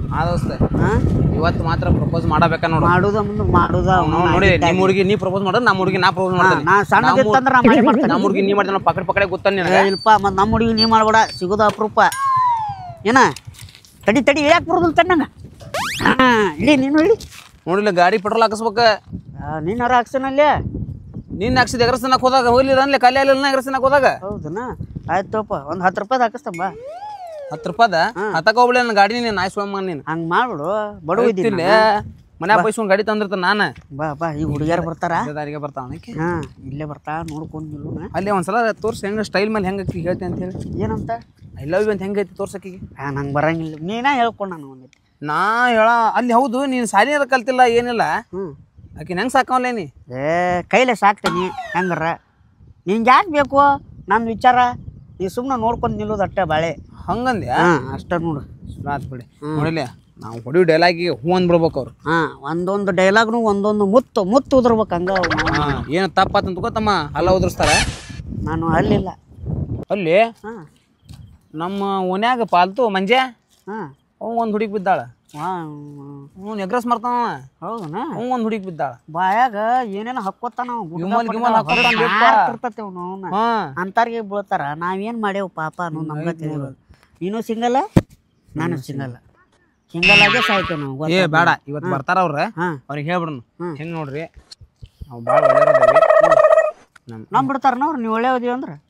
ಆ ದೋಸ್ತ ಹಾ ಇವತ್ತು ಮಾತ್ರ ಪ್ರಪೋಸ್ ಮಾಡಬೇಕ ನೋಡು ಮಾಡುದ ಮುಂದೆ ಮಾಡುದ ನಾವು ನೋಡಿ ನಿಮ್ಮ ಹುಡುಗಿ ನೀ ಪ್ರಪೋಸ್ ಮಾಡೋದು ನಮ್ಮ ಹುಡುಗಿ ನಾ ಪ್ರಪೋಸ್ ಮಾಡ್ತೀನಿ ನಾ ಸಣ್ಣದಿತ್ತಂದ್ರ ನಾ ಮಾಡಿ ಮಾಡ್ತೇನೆ ನಮ್ಮ ಹುಡುಗಿ ನೀ ಮಾಡ್ತಾನ ಪಕಡ್ ಪಕಡೆ ಗೊತ್ತ ನಿನಗೆ ಇಲ್ಪ ಮತ್ ನಮ್ಮ ಹುಡುಗಿ ನೀ ಮಾಡ್ಬೇಡ ಸಿಗೋದ ಅಪರೂಪ ಏನ ತಡಿ ತಡಿ ಯಾಕೆ ಬರೋದಿಲ್ಲ ತಣ್ಣಂಗ ಹಾ ಇಳಿ ನೀನು ಇಳಿ ನೋಡಿಲ್ಲ ಗಾಡಿ ಪೆಟ್ರೋಲ್ ಹಾಕಿಸ್ಬೇಕ ನೀನಾರ ಹಾಕ್ಸನಲ್ಲಿ ನಿನ್ನ ಹಾಕ್ಸಿದ ಎಗರಸನಕ್ ಹೋದಾಗ ಹೋಗ್ಲಿಲ್ಲ ಅನ್ಲಿ ಖಾಲಿ ಆಗಲಿಲ್ಲ ಎಗರಸನಕ್ ಹೋದಾಗ ಹೌದನ ಆಯ್ತು ತೋಪ ಒಂದು ಹತ್ತು ರೂಪಾಯಿ ಹಾಕಿಸ್ತಂಬ ಹತ್ತು ರೂಪಾಯ್ದ ಹತ್ತಕ ಹೋಗ್ಬಿಡ ನನ್ನ ಗಾಡಿ ನೀನು ನಾಯಿ ಸುಮ್ಮ ನೀನು ಹಂಗೆ ಮಾಡ್ಬಿಡು ಬಡವ ಇದ್ದೀನಿ ಗೊತ್ತಿಲ್ಲ ಮನ್ಯಾಗ ಬೈಸ್ಕೊಂಡು ಗಾಡಿ ತಂದಿರ್ತಾನ ನಾನು ಬಾ ಬಾ ಈ ಹುಡುಗಿಯರು ಬರ್ತಾರ ದಾರಿಗೆ ಬರ್ತಾವ ಹಾ ಇಲ್ಲೇ ಬರ್ತಾ ನೋಡ್ಕೊಂಡು ನಿಲ್ಲುನ ಅಲ್ಲಿ ಒಂದ್ಸಲ ತೋರ್ಸಿ ಹೆಂಗ ಸ್ಟೈಲ್ ಮೇಲೆ ಹೆಂಗ ಹೇಳ್ತಿ ಅಂತ ಹೇಳಿ ಏನಂತ ಐ ಲವ್ ಯು ಅಂತ ಹೆಂಗೈತಿ ತೋರ್ಸಕ್ಕಿಗೆ ಹಾ ನಂಗೆ ಬರಂಗಿಲ್ಲ ನೀನ ಹೇಳ್ಕೊಂಡು ನಾನು ಒಂದೈತಿ ನಾ ಹೇಳ ಅಲ್ಲಿ ಹೌದು ನೀನು ಸಾಲಿನಾರ ಕಲ್ತಿಲ್ಲ ಏನಿಲ್ಲ ಹ್ಞೂ ಆಕಿನ ಹೆಂಗೆ ಸಾಕವಲ್ಲ ನೀ ಏ ಕೈಲೇ ಸಾಕ್ತೀನಿ ಹೆಂಗಾರ ನಿಂಗೆ ಯಾಕೆ ಬೇಕು ನನ್ನ ವಿಚಾರ ನೀ ಸುಮ್ಮನೆ ನೋಡ್ಕೊಂಡು ನಿಲ್ಲೋದು ಅಷ್ಟೇ ಬಾಳೆ ಹಂಗಂದ್ಯಾ ಹಾಂ ಅಷ್ಟೇ ನೋಡು ಆತ್ ಬಿಡಿ ನೋಡಿಲ್ಲ ನಾವು ಹೊಡಿಯೋ ಡೈಲಾಗಿಗೆ ಹೂ ಅಂದ್ಬಿಡ್ಬೇಕು ಅವ್ರು ಹಾಂ ಒಂದೊಂದು ಡೈಲಾಗ್ನು ಒಂದೊಂದು ಮುತ್ತು ಮುತ್ತು ಉದ್ರಬೇಕು ಹಂಗ ಅವು. ಹಾಂ ಏನು ತಪ್ಪಾತ ತಮ್ಮ ಅಲ್ಲ ಉದುರಿಸ್ತಾರ ನಾನು ಅಲ್ಲಿಲ್ಲ ಅಲ್ಲಿ ಹಾಂ ನಮ್ಮ ಓನ್ಯಾಗ ಪಾಲ್ತು ಮಂಜೆ ಹಾಂ ಅವ್ ಒಂದು ಹುಡುಗಿ ಬಿದ್ದಾಳ ಹಾಂ ಹ್ಞೂ ನೆಗ್ರಸ್ ಮಾಡ್ತಾವ ಹೌದನ ಅವ್ ಒಂದು ಹುಡುಗಿ ಬಿದ್ದಾಳ ಬಾಯಾಗ ಏನೇನೋ ಹಕ್ಕೋತಾನ ಗಿಮ್ಮಲ್ ಗಿಮ್ಮಲ್ ಹಾಕ್ಕೊತಾನ ಬಿಪ್ಪ. ಅವನು ಹಾಂ ಅಂತಾರಿಗೆ ಬೀಳ್ತಾರ ನಾವೇನು ಮಾಡೇವು ಪಾಪ ಅನ್ನೋದು ನಮ್ಗೆ ತಿಳಿಯೋದು ನೀನು ಸಿಂಗಲ್ಲ ನಾನು ಸಿಂಗಲ್ಲ ಸಿಂಗಲ್ ಆಗೇ ಸಾಯ್ತೇವೆ ನಾವು ಏ ಬೇಡ ಇವತ್ತು ಬರ್ತಾರ ಅವ್ರ ಹಾಂ ಅವ್ರಿಗೆ ಹೇಳ್ಬಿಡ್ನು ಹ್ಮ್. ಹೆಂಗೆ ನೋಡ್ರಿ ನಾವು ಭಾಳ ಒಳ್ಳೆಯವ್ರದೇವಿ ನಮ್ಮ ನಮ್ ಬಿಡ್ತಾರ ನೋಡ್ರಿ ನೀವು ಒಳ್ಳೆ ಓದಿ ಅಂದ್ರೆ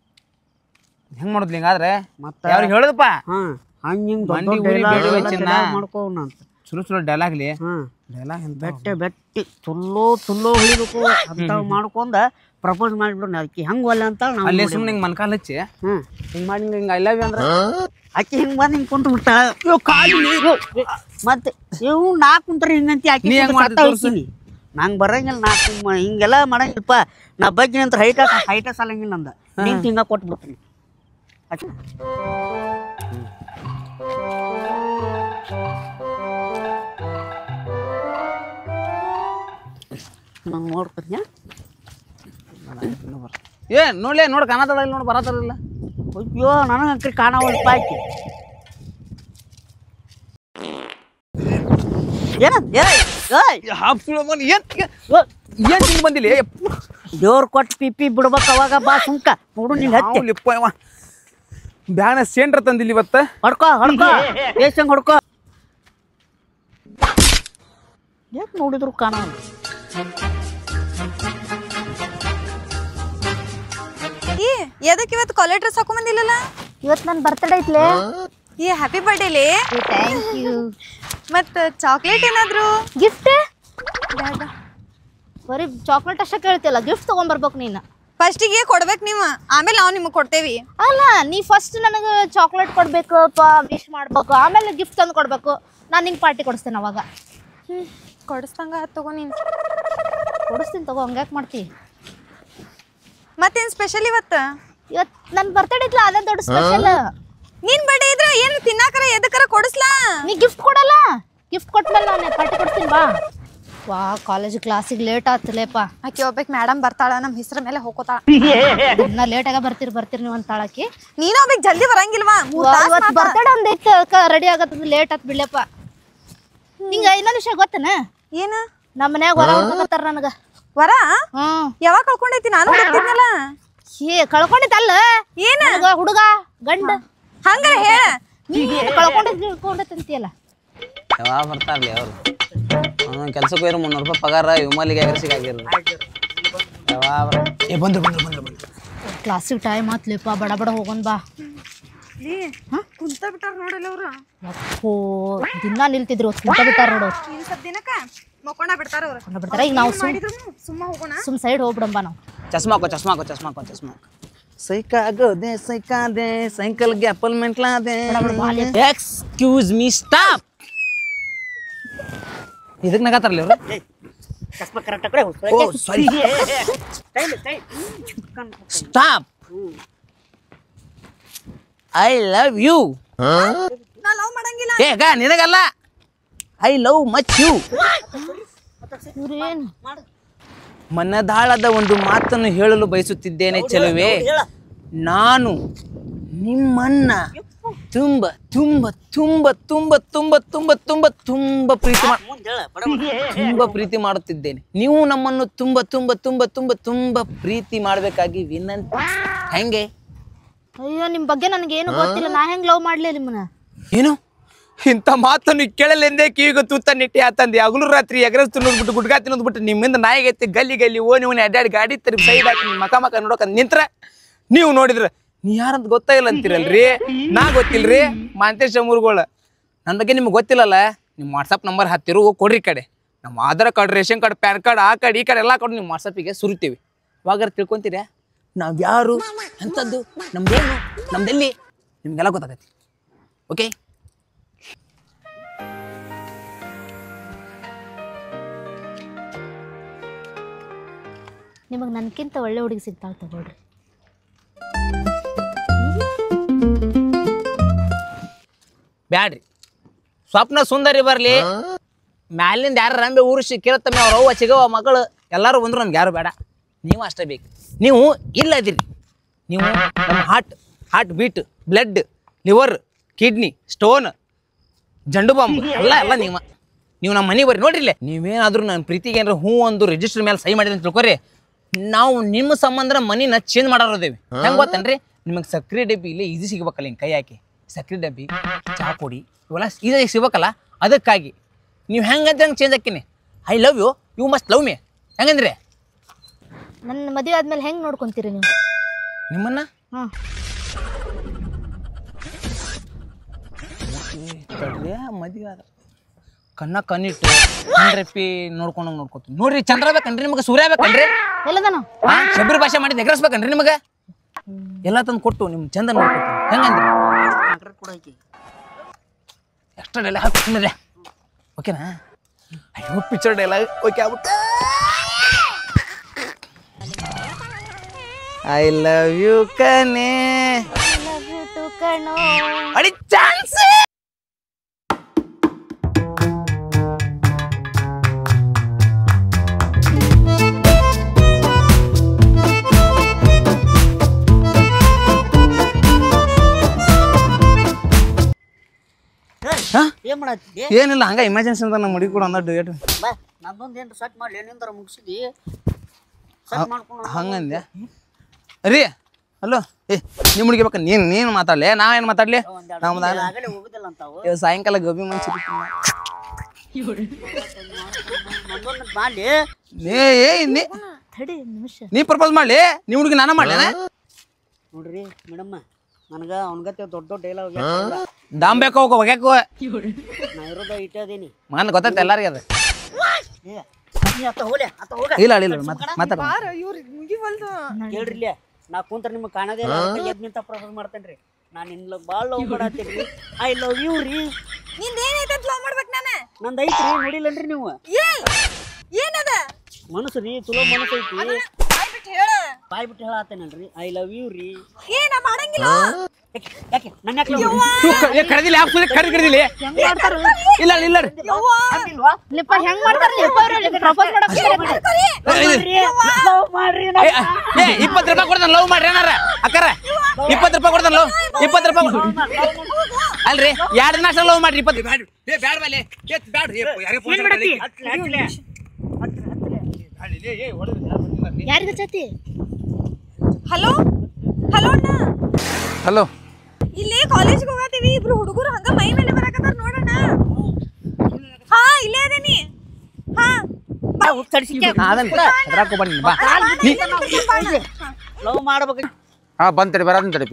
ಹೆಂಗೆ ಮಾಡೋದ್ಲಿ ಹಿಂಗಾದ್ರೆ ಮತ್ತೆ ಅವ್ರಿಗೆ ಹೇಳುದಪ್ಪ ಹಾಂ ಹಂಗೆ ಹಿಂಗೆ ಮಂದಿ ಊರಿಗೆ ಬೇಡುವೆ ಚಿನ್ನ. ಮಾಡ್ಕೋಣ ಅಂತ ಚಲೋ ಚಲೋ ಡೈಲಾಗ್ಲಿ ಹಾಂ ಡೈಲಾಗ್ ಎಂತ ಬೆಟ್ಟೆ ಬೆಟ್ಟಿ ತುಲ್ಲೋ ತುಲ್ಲೋ ಹೊಳಿಬೇಕು ಅಂತ ಮಾಡ್ಕೊಂಡ ಪ್ರಪೋಸ್ ಮಾಡಿಬಿಡೋಣ ಅದಕ್ಕೆ ಹೆಂಗೆ ಒಲ್ಲೆ ಅಂತ ನಾವು ಅಲ್ಲೇ ಸುಮ್ಮನೆ ಹಿಂಗೆ ಮನ್ಕಾಲ್ ಹಚ್ಚಿ ಹ್ಞೂ ಹಿಂಗೆ ಮಾಡಿ ಹಿಂಗೆ ಐ ಲವ್ ಯು ಅಂದ್ರೆ ಆಕೆ ಹಿಂಗೆ ಬಂದು ಹಿಂಗೆ ಕುಂತು ಬಿಟ್ಟ ಇವ್ ಕಾಲು ನೀರು. ಮತ್ತೆ ಇವು ನಾ ಕುಂತ್ರೆ ಹಿಂಗಂತಿ ಆಕೆ ನೀ ಹೆಂಗ್ ಕುಂತ್ರೆ ಮಾಡ್ತಿ ಸತ್ತ ತೋರ್ಸು. ಹೋಗ್ತೀನಿ ನಂಗೆ ಬರಂಗಿಲ್ಲ ನಾ ಸುಮ್ಮ ಹಿಂಗೆಲ್ಲ ಮಾಡಂಗಿಲ್ಲಪ್ಪ ನಾ ಬಗ್ಗೆ ಅಂತ ಹೈಟ ಹೈಟ ಸಾಲಂಗಿಲ್ಲ ನಂದ ನಿಂತು ಹಿಂಗೆ ಕೊಟ್ಬಿಡ್ತೀನಿ ಆಕೆ ನಾನು ನೋಡ್ಕೊತೀನಿ ಏ ನೋಡ್ಲೇ ನೋಡ್ ಕಾಣತಾಳ ಇಲ್ಲಿ ನೋಡ್ ಬರತಾರಲ್ಲ ಅಯ್ಯೋ ನನಗೆ ಅಂಕರಿ ಕಾಣವಲ್ಪ ಆಕಿ ಏನಂತ ಏಯ್ ಏಯ್ ಏನ್ ಏನ್ ತಿಂದು ಬಂದಿಲ್ಲ ದೇವ್ರ ಕೊಟ್ಟು ಪಿಪಿ ಬಿಡ್ಬೇಕು ಅವಾಗ ಬಾ ಸುಂಕ ನೋಡು ನಿಂಗೆ ಹತ್ತಿ ಲಿಪ್ಪ ಬ್ಯಾಣ ಸೇಂಡ್ರ ತಂದಿಲ್ಲ ಇವತ್ತ ಹೊಡ್ಕೋ ಹೊಡ್ಕೋ ಏಸಂಗ್ ಹೊಡ್ಕೋ ಯಾಕೆ ನೋಡಿದ್ರು ಕಾಣಲ್ಲ ಈ ಎದಕ್ಕೆ ಇವತ್ತು ಕಾಲೇಜ್ ಡ್ರೆಸ್ ಹಾಕೊಂಡ್ ಬಂದಿಲ್ಲಲ್ಲ ಇವತ್ತು ನನ್ನ ಬರ್ತಡೇ ಐತ್ಲೆ ಈ ಹ್ಯಾಪಿ ಬರ್ಡೇಲಿ ಥ್ಯಾಂಕ್ ಯು ಮತ್ತ ಚಾಕ್ಲೇಟ್ ಏನಾದ್ರು ಗಿಫ್ಟ್ ಬರೀ ಚಾಕ್ಲೇಟ್ ಅಷ್ಟೇ ಕೇಳ್ತಿಲ್ಲ ಗಿಫ್ಟ್ ತೊಗೊಂಬರ್ಬೇಕು ನೀನು ಫಸ್ಟಿಗೆ ಕೊಡ್ಬೇಕು ನೀವು ಆಮೇಲೆ ನಾವು ನಿಮಗೆ ಕೊಡ್ತೇವಿ ಅಲ್ಲ ನೀ ಫಸ್ಟ್ ನನಗೆ ಚಾಕ್ಲೇಟ್ ಕೊಡ್ಬೇಕಪ್ಪ ವಿಶ್ ಮಾಡ್ಬೇಕು ಆಮೇಲೆ ಗಿಫ್ಟ್ ತಂದು ಕೊಡ್ಬೇಕು ನಾನು ನಿಂಗೆ ಪಾರ್ಟಿ ಕೊಡಿಸ್ತೇನೆ ಅವಾಗ ಹ್ಮ್ ಕೊಡಿಸ್ದಂಗ ತಗೋ ನೀನು ಕೊಡಿಸ್ತೀನಿ ತಗೋ ಹಂಗ್ಯಾಕೆ ಮಾಡ್ತಿ ಮತ್ತೇನ್ ಸ್ಪೆಷಲ್ ಇವತ್ತ ಇವತ್ತು ನನ್ನ ಬರ್ತಡೇ ಇತ್ಲ ಅದೇ ದೊಡ್ಡ ಸ್ಪೆಷಲ್ ನಿನ್ ಬರ್ಡೇ ಇದ್ರ ಏನು ತಿನ್ನಾಕರ ಎದಕ್ಕರ ಕೊಡಿಸ್ಲಾ ನೀ ಗಿಫ್ಟ್ ಕೊಡಲ್ಲ ಗಿಫ್ಟ್ ಕೊಟ್ಮೇಲೆ ನಾನು ಪಾರ್ಟಿ ಕೊಡ್ತೀನಿ ಬಾ ವಾ ಕಾಲೇಜ್ ಕ್ಲಾಸಿಗೆ ಲೇಟ್ ಆತಲೇಪ ಆಕಿ ಒಬ್ಬಕ್ ಮೇಡಮ್ ಬರ್ತಾಳ ನಮ್ಮ ಹೆಸರ ಮೇಲೆ ಹೋಗೋತಾಳ ಇನ್ನ ಲೇಟಾಗ ಬರ್ತೀರಿ ಬರ್ತೀರಿ ನೀವು ಅಂತಾಳಕಿ ನೀನು ಒಬ್ಬಕ್ ಜಲ್ದಿ ಬರಂಗಿಲ್ವಾ ಮೂರ್ ತಾಸ್ ಇವತ್ತು ಮಾತ. ಬರ್ತಡೇ ಒಂದ್ ಐತೆ ರೆಡಿ ಆಗತ್ತದ ಲೇಟ್ ಆತ್ ಬಿಡ್ಲಪ್ಪ ನಿಂಗ ಇನ್ನೊಂದು ವಿಷಯ ಗೊತ್ತನ ಏನ ನಮ್ಮ ಮನ್ಯಾಗ ಹೊರ ಹುಡ್ಕತ್ತಾರ ನನಗ ವರ ಹ್ಮ್ ಯಾವಾಗ ಕಳ್ಕೊಂಡೈತಿ ನಾನು ಗೊತ್ತಿದ್ನಲ್ಲ ಏ ಕಳ್ಕೊಂಡಿದ್ದಲ್ಲ ಏನ ನನಗ ಹುಡುಗ ಗಂಡ ಹಂಗಾರ ಹೇಳ ನೀ ಕಳ್ಕೊಂಡಿದ್ ಕಳ್ಕೊಂಡೈತಂತೀಯಲ್ಲ ಯಾವಾಗ ಬರ್ತಾರಲಿ ಅವರು ಒಂದೊಂದು ಕೆಲ್ಸಕ್ಕೆ ಹೋಯ್ರು ಮುನ್ನೂರು ರೂಪಾಯಿ ಪಗಾರ ವಿಮಲಿಗೆ ಎಗರ್ಸಿಗೆ ಆಗಿರೋದು ಯಾವಾಗ ಏ ಬಂದ್ರು ಬಂದ್ರು ಬಂದ್ರು ಬಂದ್ರು ಕ್ಲಾಸಿಗೆ ಟೈಮ್ ಆತ್ಲಿಪ್ಪ ಬಡ ಬಡ ಹೋಗೋಣ ಬಾ ಕುಂತ ಬಿಟ್ಟಾರ ನೋಡಲ್ಲ ಅವ್ರು ಯಪ್ಪೋ ದಿನ ನಿಲ್ತಿದ್ರು ಇವತ್ತು ಕುಂತ ಬಿಟ್ಟಾರ ನೋಡು ಇನ್ ಸ್ವಲ್ಪ ದಿನಕ್ಕ ಮಕ್ಕೊಂಡ ಬಿಡ್ತಾರ ಅವ್ರು ಕುಂತ ಬಿಡ್ತಾರ ಈಗ ನಾವು ಸುಮ್ ಮಾಡಿದ್ರು ಸುಮ್ಮ ಹೋಗೋಣ ಸುಮ್ ಸೈಡ್ ಹೋಗ್ಬಿಡಂಬ ನಾವು ಚಸ್ಮಾ ಹಾಕೋ ಚಸ್ಮಾ ಹಾಕೋ ಚಸ್ಮಾ ಹಾಕೋ ಚಸ್ಮಾ ಹಾಕೋ ಸೈಕಾಗೋದೆ ಸೈಕಾದೆ ಸೈಕಲ್ಗೆ ಅಪ್ಪಲ್ ಮೆಂಟ್ಲಾದೆ ಎಕ್ಸ್ಕ್ಯೂಸ್ ಮೀ ಸ್ಟಾಪ್ ಇದಕ್ಕೆ ನಗತ್ತಾರಲ್ಲ ಇವರು ಚಸ್ಮಾ ಕರೆಕ್ಟ್ ಕಡೆ oh sorry stop I love you ನಾ ಲವ್ ಮಾಡಂಗಿಲ್ಲ ಏ ಗಾ ನಿನಗಲ್ಲ ಐ ಲವ್ ಮಚ್ ಯು ಇವ್ರೇನು ಮನದಾಳದ ಒಂದು ಮಾತನ್ನು ಹೇಳಲು ಬಯಸುತ್ತಿದ್ದೇನೆ ಚೆಲುವೆ ನಾನು ನಿಮ್ಮನ್ನ ತುಂಬ ತುಂಬ ತುಂಬ ತುಂಬ ತುಂಬ ತುಂಬ ತುಂಬ ತುಂಬ ಪ್ರೀತಿ ಮಾಡ್ ಮುಂದೆ ಹೇಳ ಬಡ ಬಡ. ತುಂಬ ಪ್ರೀತಿ ಮಾಡುತ್ತಿದ್ದೇನೆ ನೀವು ನಮ್ಮನ್ನು ತುಂಬ ತುಂಬ ತುಂಬ ತುಂಬ ತುಂಬ ಪ್ರೀತಿ ಮಾಡಬೇಕಾಗಿ ವಿನಂತಿ ಹೆಂಗೆ ಅಯ್ಯೋ ನಿಮ್ ಬಗ್ಗೆ ನನಗೇನು ಗೊತ್ತಿಲ್ಲ ನಾ ಹೆಂಗ್ ಲವ್ ಮಾಡ್ಲಿ ನಿಮ್ಮನ್ನ ಏನು ಇಂಥ ಮಾತನ್ನು ಕೇಳಲೆಂದೇ ಕಿವಿಗೆ ತೂತ ನಿಟ್ಟಿ ಆತಂದೆ ಹಗಲು ರಾತ್ರಿ ಎಗರಸ್ ತಿನ್ನೋದ್ಬಿಟ್ಟು ಗುಡ್ಗಾ ತಿನ್ನೋದ್ಬಿಟ್ಟು ನಿಮ್ಮಿಂದ ನಾಯಿಗೈತಿ ಗಲ್ಲಿ ಗಲ್ಲಿ ಓನಿ ಓನಿ ಅಡ್ಡಾಡಿ ಗಾಡಿ ತರಿ ಸೈಡ್ ಹಾಕಿ ನಿಮ್ ಮಕ ಮಕ ನೋಡಕ ನಿಂತ್ರ ನೀವು ನೋಡಿದ್ರ ನೀ ಯಾರಂತ ಗೊತ್ತಾಗಿಲ್ಲ ಅಂತೀರಲ್ರಿ ನಾ ಗೊತ್ತಿಲ್ರಿ ಮಾಂತೇಶ ಮೂರ್ಗಳು ನನ್ನ ಬಗ್ಗೆ ನಿಮ್ಗೆ ಗೊತ್ತಿಲ್ಲಲ್ಲ ನಿಮ್ಮ ವಾಟ್ಸಪ್ ನಂಬರ್ ಹತ್ತಿರು ಕೊಡ್ರಿ ಈ ಕಡೆ ನಮ್ಮ Aadhaar card ration card PAN card ಆ ಕಾರ್ಡ್ ಈ ಕಾರ್ಡ್ ಎಲ್ಲ ಕಾರ್ಡ್ ನಿಮ್ಮ ವಾಟ್ಸಪ್ಪಿಗೆ ಸುರಿತೀವಿ ಇವಾಗಾರ ತಿಳ್ಕೊಂತೀರಾ ನಾವು ಯಾರು ಎಂಥದ್ದು ನಮ್ದೇನು ನಮ್ದೆಲ್ಲಿ ನಿಮ್ಗೆಲ್ಲ ಗೊತ್ತಾಗತ್ತೆ ಓಕೆ ನಿಮಗೆ ನನ್ಕಿಂತ ಒಳ್ಳೆ ಹುಡುಗಿ ಸಿಗ್ತಾಳ ತಗೊಳ್ರಿ ಬ್ಯಾಡ್ರಿ ಸ್ವಪ್ನ ಸುಂದರಿ ಬರ್ಲಿ ಮ್ಯಾಲಿಂದ ಯಾರು ರಂಬೆ ಊರಿಸಿ ಕೇಳತ್ತಮ್ಮೆ ಅವ್ರ ಅವ್ವ ಚಿಗವ ಮಗಳು ಎಲ್ಲರೂ ಬಂದ್ರು ನಮ್ಗೆ ಯಾರು ಬೇಡ ನೀವು ಅಷ್ಟೇ ಬೇಕು ನೀವು ಇಲ್ಲ ಅದಿರಿ ನೀವು ನಮ್ಮ heart heart beat blood liver kidney stone ಜಂಡು ಬಾಂಬ್ ಎಲ್ಲ ಎಲ್ಲ ನೀವು ನೀವು ನಮ್ಮ ಮನೆಗೆ ಬರ್ರಿ ನೋಡ್ರಿ ಇಲ್ಲೇ ನೀವೇನಾದ್ರೂ ನನ್ನ ಪ್ರೀತಿಗೆ ಏನಾರ ಹ್ಞೂ ಒಂದು ರಿಜಿಸ್ಟರ್ ಮೇಲೆ ಸಹಿ ಮಾಡಿದ್ರೆ ಅಂತ ತಿಳ್ಕೊರಿ ನಾವು ನಿಮ್ಮ ಸಂಬಂಧ ಮನಿನ ಚೇಂಜ್ ಮಾಡೋರದೇವಿ ಹೆಂಗೆ ಗೊತ್ತೇನ್ರಿ ನಿಮಗೆ ಸಕ್ರೆ ಡಬ್ಬಿ ಇಲ್ಲೇ ಈಸಿ ಸಿಗ್ಬೇಕಲ್ಲ ಹಿಂಗೆ ಕೈ ಹಾಕಿ ಸಕ್ರೆ ಡಬ್ಬಿ ಚಹಾ ಪುಡಿ ಇವೆಲ್ಲ ಈಸಿಯಾಗಿ ಸಿಗ್ಬೇಕಲ್ಲ ಅದಕ್ಕಾಗಿ ನೀವು ಹೆಂಗಂತ ಹಂಗೆ ಚೇಂಜ್ ಹಾಕಿನಿ I love you you must love me ಹೆಂಗಂದ್ರೆ ನನ್ನ ಮದುವೆ ಆದ್ಮೇಲೆ ಹೆಂಗ್ ನೋಡ್ಕೊಂತೀರಿ ನೀವು ನಿಮ್ಮನ್ನ ಹಾ ತಡ್ರಿ ಮದುವೆ ಆದ ಕಣ್ಣ ಕಣ್ಣಿಟ್ಟು ಕಣ್ರೆಪ್ಪಿ ನೋಡ್ಕೊಂಡಂಗೆ ನೋಡ್ಕೊತೀನಿ ನೋಡ್ರಿ ಚಂದ್ರ ಬೇಕನ್ರಿ ನಿಮಗೆ ಸೂರ್ಯ ಬೇಕನ್ರಿ ಎಲ್ಲದನ ಹಾ ಶಬರಿ ಭಾಷೆ ಮಾಡಿ ನೆಗರಿಸ್ಬೇಕನ್ರಿ ನಿಮಗೆ ಎಲ್ಲ ತಂದು ಕೊಟ್ಟು ನಿಮ್ ಚಂದ ನೋಡ್ಕೊತೀನಿ ಹೆಂಗಂದ್ರಿ ಕಾಂಕ್ರೀಟ್ ಕೂಡ ಐತಿ ಎಕ್ಸ್ಟ್ರಾ ಡೈಲಾಗ್ ಹಾಕ್ತೀನಿ ಓಕೆನಾ ಅಯ್ಯೋ ಪಿಕ್ಚರ್ ಡೈಲಾಗ್ ಓಕೆ ಆಗ್ಬಿಟ್ಟು ಐ ಲವ್ ಯು ಕನೆ ಕಣೋ ಅಡಿ ಚಾನ್ಸ್ ಹಾ? ಏನ್ ಮಾಡತ್ತಿ ಏನಿಲ್ಲ ಹಂಗ ಇಮ್ಯಾಜಿನ್ಸ್ ಅಂತ ನಮ್ಮ ಹುಡುಗಿ ಕೂಡ ಅಂದ ಡೇಟ್ ಬಾ ನಂದೊಂದು ಏನ್ರ ಸೆಟ್ ಮಾಡ್ಲಿ ಏನಿಂದರ ಮುಗಿಸಿದಿ ಸೆಟ್ ಮಾಡ್ಕೊಂಡು ಹಂಗಂದ್ಯಾ ರೀ ಹಲೋ ಏ ನಿಮ್ಮ ಹುಡುಗಿ ಬೇಕ ನೀನು ನೀನು ಮಾತಾಡ್ಲಿ ನಾವೇನು ಮಾತಾಡ್ಲಿ ನಮ್ದು ಆಗಲೇ ಹೋಗುದಿಲ್ಲ ಅಂತಾವು ಇವ್ ಸಾಯಂಕಾಲ ಗೋಬಿ ಮಂಚೂರಿ ನಂದೊಂದು ಮಾಡ್ಲಿ ಏ ಏ ನೀ ತಡಿ ನಿಮಿಷ ನೀ ಪ್ರಪೋಸ್ ಮಾಡ್ಲಿ ನಿಮ್ಮ ಹುಡುಗಿ ನಾನು ಮಾಡ್ಲಿ ನೋಡ್ರಿ ಮೇಡಮ್ ನನಗ ಅವನಗತ್ತೆ ದೊಡ್ಡ ದೊಡ್ಡ ಡೈಲಾಗ್ ದಾಮ್ ಬೇಕು ಹೋಗೋ ಒಗ್ಯಾಕೋ ನಾ ಇರೋದ ಇಟ್ಟದೀನಿ ಮನ್ ಗೊತ್ತೈತೆ ಎಲ್ಲರಿಗೆ ಅದು ಏ ನೀ ಅತ್ತ ಹೋಲೆ ಅತ್ತ ಹೋಗ ಇಲ್ಲ ಇಲ್ಲ ಮಾತಾಡ ಮಾತಾಡ ಕೇಳ್ರಿ ಇಲ್ಲೇ ನಾ ಕುಂತ್ರ ನಿಮ್ಗೆ ಕಾಣದೇ ಇಲ್ಲ ಅದಕ್ಕೆ ಎದ್ ನಿಂತ ಪ್ರಪೋಸ್ ಮಾಡ್ತೇನ್ರಿ ನಾನು ನಿನ್ನ ಭಾಳ ಲವ್ ಮಾಡತ್ತೀನಿ ಐ ಲವ್ ಯು ರೀ ನಿಂದ ಏನೈತೆ ಲವ್ ಮಾಡ್ಬೇಕು ನಾನು ನಂದು ಐತ್ರಿ ನೋಡಿಲ್ಲನ್ರಿ ನೀವು ಏ ಏನದ ಮನಸ್ಸು ರೀ ಚಲೋ ಮನಸ್ಸು ಐತಿ ಬಾಯ್ ಬಿಟ್ಟು ಹೇಳ ಬಾಯ್ ಬಿಟ್ಟು ಹೇಳತ್ತೇನಲ್ರಿ ಐ ಲವ್ ಯು ರೀ ಏ ನಾ ಮಾಡಂಗಿಲ್ಲ ಯಾಕೆ ಯಾಕೆ ನನ್ನ ಯಾಕೆ love ಮಾಡ್ರಿ? ಕರೆದಿಲ್ಲ ಯಾಕೆ ಕರೆದು ಕರೆದಿಲ್ಲ ಇಲ್ಲ ಇಲ್ಲ ರೀ ಲಿಪ್ಪ ಹೆಂಗ್ ಮಾಡ್ತಾರ ಲಿಪ್ಪ ಪ್ರಪೋಸ್ ಮಾಡಕ್ Love ಮಾಡ್ರಿ ನಾ- ಏ, ಏ ಇಪ್ಪತ್ತು ರೂಪಾಯಿ ಕೊಡ್ತಾನೆ ಲವ್ ಮಾಡ್ರಿ ಏನಾರ ಅಕ್ಕಾರ ಇಪ್ಪತ್ತು ರೂಪಾಯಿ ಕೊಡ್ತಾನೆ ಲವ್ ಇಪ್ಪತ್ತು ರೂಪಾಯಿ ಕೊಡ್- ಅಲ್ರಿ ಎರಡು ದಿನ ಅಷ್ಟೇ ಲವ್ ಮಾಡ್ರಿ ಇಪ್ಪತ್ತು ಬ್ಯಾಡ ಏ ಬ್ಯಾಡ ಬಲೆ ಏ ಬ್ಯಾಡ ಏ ಯಾರಿಗೆ ಫೋನ್ ಹತ್ಲೆ, ಹತ್ಲೆ. ಯಾರಿಗ ಚತಿ ಹಲೋ ಹಲೋ ಅಣ್ಣ ಹಲೋ ಇಲ್ಲಿ ಕಾಲೇಜ್ಗೆ ಹೋಗತ್ತೀವಿ ಇಬ್ರು ಹುಡುಗರು ಹಂಗ ಮೈ ಮೇಲೆ ಬರಕತ್ತಾರ ನೋಡೋಣ ಹಾ ಇಲ್ಲೇ ಅದೇನಿ ಹಾ ಬಾ, ಹೋಗ್ ತಡ್ಸಿಕ್ಕೆ. ಅದನ್ನ ಅದ್ರಾಗ ಬನ್ನಿ ಬಾ ನೀ ಲವ್ ಮಾಡ್ಬೇಕು ಹಾ ಬಂದ್ ತಡಿ ಬರೋದನ್ನ ತಡಿಪಿ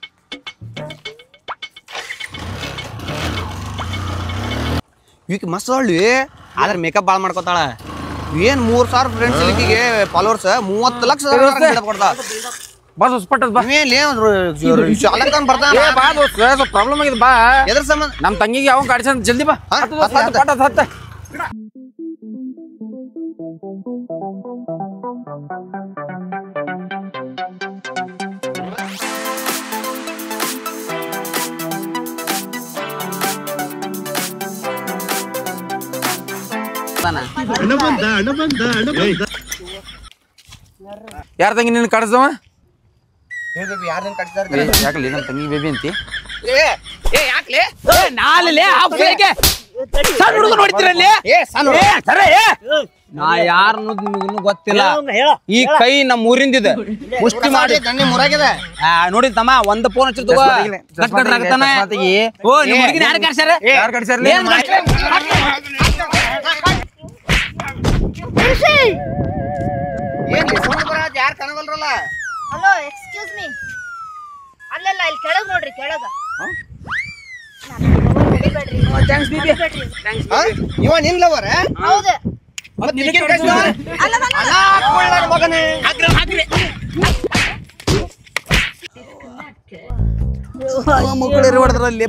ಈಕೆ ಮಸ್ತ್ ಅವಳ್ಳಿ ಆದ್ರೆ ಮೇಕಪ್ ಭಾಳ ಮಾಡ್ಕೊತಾಳ ಏನ್ ಮೂರ್ ಸಾವಿರ ಫ್ರೆಂಡ್ಸ್ ಈಕಿಗೆ ಫಾಲೋವರ್ಸ್ ಮೂವತ್ತು ಲಕ್ಷ ಕೊಡ್ತಾ ಬಸ್ ಹೊಸ್ಪಟ್ಟದ್ ಬಾ ಚಾಲಕನ್ ಬರ್ತಾನ ಏ ಬಾ ದೋಸ್ತ ಸ್ವಲ್ಪ ಪ್ರಾಬ್ಲಮ್ ಆಗಿದೆ ಬಾ ಎದ್ರ ಸಂಬಂಧ ನಮ್ಮ ತಂಗಿಗೆ ಯಾವ ಗಾಡಿ ಚಂದ ಜಲ್ದಿ ಬಾ ಹಾ, ಹತ್ತು ದೋಸ್ತ, ಹತ್ತು, ಹತ್ತು, ಹತ್ತು, ಹತ್ತು. ಯಾರ ತಂಗಿ ನಿನ್ನ ಕಾಡಿಸ್ದವ ಯಾರನ್ನ ಕಟ್ಟಾರ ಯಾಕಲ್ಲಿ ನಮ್ಮ ತಂಗಿ ಬೇಬಿ ಅಂತಿ ಏ ಏ ಯಾಕ್ಲೆ ನಾಲೇ ಹಾಫ್ಗೆ ಸಣ್ಣ ಹುಡುಗ ನೋಡ್ತಿರಲ್ಲಿ ಏ ಸಣ್ಣ ಏ, ಸರಿ, ಏ. ನಾ ಯಾರ ನಿಮಗಿನ್ನೂ ಗೊತ್ತಿಲ್ಲ ಹೇಳ ಈ ಕೈ ನಮ್ಮ ಊರಿಂದಿದೆ ಮುಷ್ಟಿ ಮಾಡಿ ದಣ್ಣಿ ಮುರಾಗಿದೆ ಆ, ನೋಡಿ ತಮ್ಮ ಒಂದ್ ಫೋನ್ ಹಚ್ಚಿ ತಗೋ ಜಸ್ಮತಿಗೆ, ಕಟ್ ಕಟ್ ಆಗ್ತಾನೆ ಜಸ್ಮತಿಗೆ. ಓ ನಿಮ್ ಏ, ಹುಡುಗಿನ ಯಾರು ಕರ್ಸ್ಯಾರ ಯಾರ್ ಕರ್ಸ್ಯಾರ್ಲೆ? ಏನ್ ಕರ್ಸ್ಯಾರ? ಏನ್ ಸೌಂಡ್ ಬರಾತ್ ಯಾರ್ ಕನಗಲ್ರಲ್ಲ ಹಲೋ ಎಕ್ಸ್ಕ್ಯೂಸ್ ಮೀ ಅಲ್ಲೆಲ್ಲ ಇಲ್ಲಿ ಕೆಳಗ್ ನೋಡ್ರಿ ಕೆಳಗ ಹಾ? ಇವ ನಿನ್ ಲವರ್ ಹೌದು ಮತ್ ನಿನಗೇನ್ ಕಳ್ಸಿದವ? ಅಲಾ, ಕೊಳ್ಳನ ಮಗನೇ ಮಕ್ಕಳು ಹೊಡೆದ್ರಲ್ಲಿ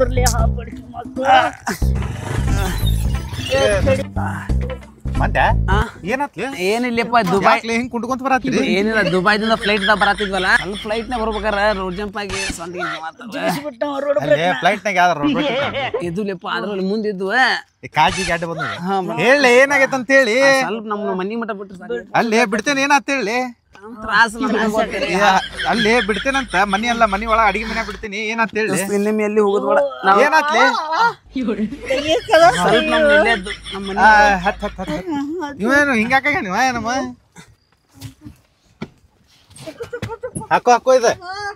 ಮಂದ್ಯ ಏನಾತ್ಲಿ ಏನಿಲ್ಲಪ್ಪ ದುಬೈ ಯಾಕ್ಲೆ ಹಿಂಗ್ ಕುಂಟ್ಕೊಂತ ಬರತ್ತೀರಿ ಏನಿಲ್ಲ ದುಬೈದಿಂದ ಫ್ಲೈಟ್ ದಾಗ ಬರತ್ತಿದ್ವಲ್ಲ ಅಲ್ಲಿ ಫ್ಲೈಟ್ ನ ಬರ್ಬೇಕಾರ ರೋಡ್ ಜಂಪ್ ಆಗಿ ಸಂದಿಗೆ ಅಲ್ಲೇ ಫ್ಲೈಟ್ ನಾಗ ಯಾವ್ದಾರ ಇದು ಲೆಪ್ಪ ಅದ್ರಲ್ಲಿ ಮುಂದಿದ್ದು ಕಾಜಿಗೆ ಅಡ್ಡ ಬಂದ ಹೇಳಿ ಏನಾಗೈತೆ ಅಂತ ಹೇಳಿ ಸ್ವಲ್ಪ ನಮ್ಮ ಮನಿ ಮಠ ಬಿಟ್ರೆ ಸಾಕು ಅಲ್ಲಿ ಬಿಡ್ತೇನೆ ಏನಾತ್ ಹೇಳಿ ತ್ರಾಸ ನಮ್ಗೆ ಗೊತ್ತಿಲ್ಲ. ಅಲ್ಲಿ ಬಿಡ್ತೇನಂತ ಮನಿ ಅಲ್ಲ ಮನಿ ಒಳಗ ಅಡಿಗೆ ಮನ್ಯಾಗ ಬಿಡ್ತೀನಿ ಏನಂತ ಹೇಳಿ ಇನ್ನೊಮ್ಮೆ ಎಲ್ಲಿ ಹೋಗೋದ್ ಬೇಡ ನಾವು ಏನಾತ್ಲಿ ಸ್ವಲ್ಪ ನಮ್ದು ಇಲ್ಲೇ ಇದ್ದು ನಮ್ಮ ಮನೆ ಆ, ಹತ್ ಹತ್ ಹತ್ ಹತ್. ಇವೇನು ಹಿಂಗಾಕ ನೀವ ಏನಮ್ಮ ಹಾಕೋ ಹಾಕೋ ಇದು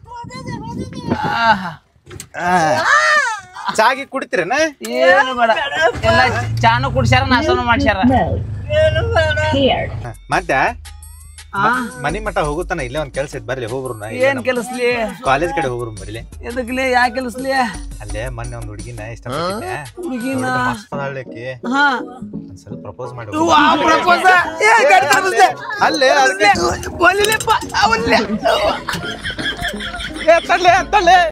ಆಹಾ. ಆ. ಚಾಗಿ ಕುಡಿತೀರೇನ ಏನು ಬೇಡ ಎಲ್ಲ ಚಾನು ಕುಡ್ಸ್ಯಾರ ನಾಷ್ಟನು ಮಾಡ್ಸ್ಯಾರ ಮತ್ತೆ ಮನಿ ಮಠ ಹೋಗುತ್ತಾನ ಇಲ್ಲೇ ಒಂದ್ ಕೆಲ್ಸ ಐತ್ ಬರ್ಲಿ ಹೋಗ್ರು ಏನ್ ಕೆಲಸ್ಲಿ ಕಾಲೇಜ್ ಕಡೆ ಹೋಗ್ರು ಬರ್ಲಿ ಎದಕ್ಲಿ ಯಾ ಕೆಲಸ್ಲಿ ಅಲ್ಲೇ ಮೊನ್ನೆ ಒಂದ್ ಹುಡುಗಿನ ಇಷ್ಟಪಟ್ಟಿದ್ದೆ ಹುಡುಗಿನ ಮಸ್ತ್ ಅದಾಳ್ಲೇಕಿ. ಹಾ ಒಂದ್ ಸ್ವಲ್ಪ ಪ್ರಪೋಸ್ ಮಾಡಿ ಪ್ರಪೋಸ ಏ ಗಾಡಿ ತರ್ಬಿಸ್ದೆ. ಅಲ್ಲೇ ಅದಕ್ಕೆ ಒಲಿಲೆಪ್ಪ, ಆ ಒಲ್ಲೆ. ಏ, ತಡ್ಲೆ ತಡ್ಲೆ